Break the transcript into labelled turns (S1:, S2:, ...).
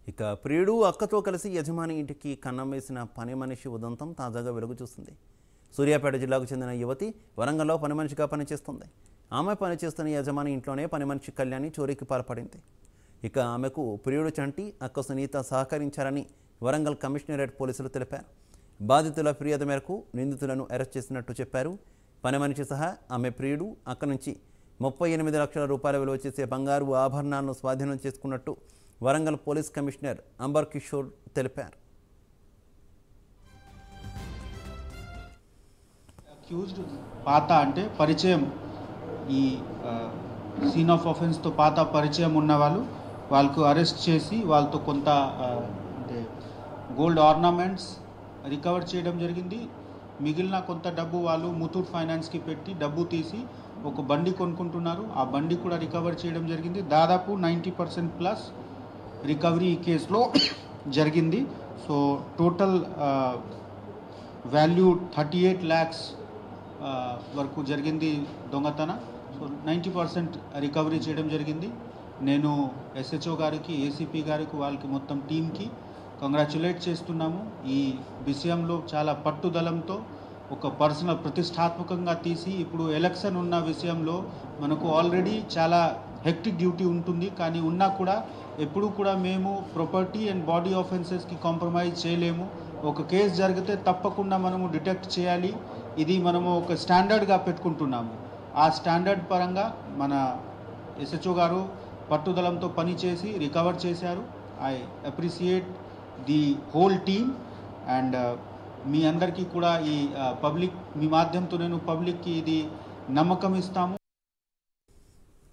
S1: ఇక ప్రియుడు అక్కతో కలిసి యజమాని ఇంటికి కన్నం వేసిన పని మనిషి ఉదంతం తాజాగా వెలుగు చూస్తుంది సూర్యాపేట జిల్లాకు చెందిన యువతి వరంగల్లో పని మనిషిగా పనిచేస్తుంది ఆమె పనిచేస్తున్న యజమాని ఇంట్లోనే పని మనిషి కళ్యాణి చోరీకి పాల్పడింది ఇక ఆమెకు ప్రియుడు చంటి అక్క సునీత సహకరించారని వరంగల్ కమిషనరేట్ పోలీసులు తెలిపారు బాధితుల ఫిర్యాదు మేరకు నిందితులను అరెస్ట్ చేసినట్టు చెప్పారు పని మనిషి సహా ఆమె ప్రియుడు అక్క నుంచి ముప్పై ఎనిమిది లక్షల రూపాయల విలువ చేసే బంగారు ఆభరణాలను స్వాధీనం చేసుకున్నట్టు వరంగల్ పోలీస్ కమిషనర్ అంబర్ కిషోర్ తెలిపారు
S2: అక్యూజ్డ్ పాత అంటే పరిచయం ఈ సీన్ ఆఫ్ ఆఫెన్స్తో పాత పరిచయం ఉన్న వాళ్ళు వాళ్ళకు అరెస్ట్ చేసి వాళ్ళతో కొంత ఆ, అంటే గోల్డ్ ఆర్నమెంట్స్ రికవర్ చేయడం జరిగింది మిగిలిన కొంత డబ్బు వాళ్ళు ముతూట్ ఫైనాన్స్కి పెట్టి డబ్బు తీసి ఒక బండి కొనుక్కుంటున్నారు ఆ బండి కూడా రికవర్ చేయడం జరిగింది దాదాపు నైంటీ పర్సెంట్ ప్లస్ రికవరీ ఈ కేసులో జరిగింది so total value thirty eight lakhs వరకు జరిగింది దొంగతన సో నైంటీ పర్సెంట్ రికవరీ చేయడం జరిగింది నేను ఎస్హెచ్ఓ గారికి ఏసీపీ గారికి వాళ్ళకి మొత్తం టీంకి కంగ్రాచులేట్ చేస్తున్నాము ఈ విషయంలో చాలా పట్టుదలంతో ఒక పర్సనల్ ప్రతిష్టాత్మకంగా తీసి ఇప్పుడు ఎలక్షన్ ఉన్న విషయంలో మనకు ఆల్రెడీ చాలా హెక్టిక్ డ్యూటీ ఉంటుంది కానీ ఉన్నా కూడా ఎప్పుడు కూడా మేము ప్రాపర్టీ అండ్ బాడీ ఆఫెన్సెస్కి కాంప్రమైజ్ చేయలేము ఒక కేసు జరిగితే తప్పకుండా మనము డిటెక్ట్ చేయాలి ఇది మనము ఒక స్టాండర్డ్గా పెట్టుకుంటున్నాము ఆ స్టాండర్డ్ పరంగా మన ఎస్హెచ్ఓ గారు పట్టుదలంతో పనిచేసి రికవర్ చేశారు I appreciate the whole team and మీ అందరికీ కూడా ఈ పబ్లిక్ మీ మాధ్యమంతో నేను పబ్లిక్కి ఇది నమ్మకం ఇస్తాము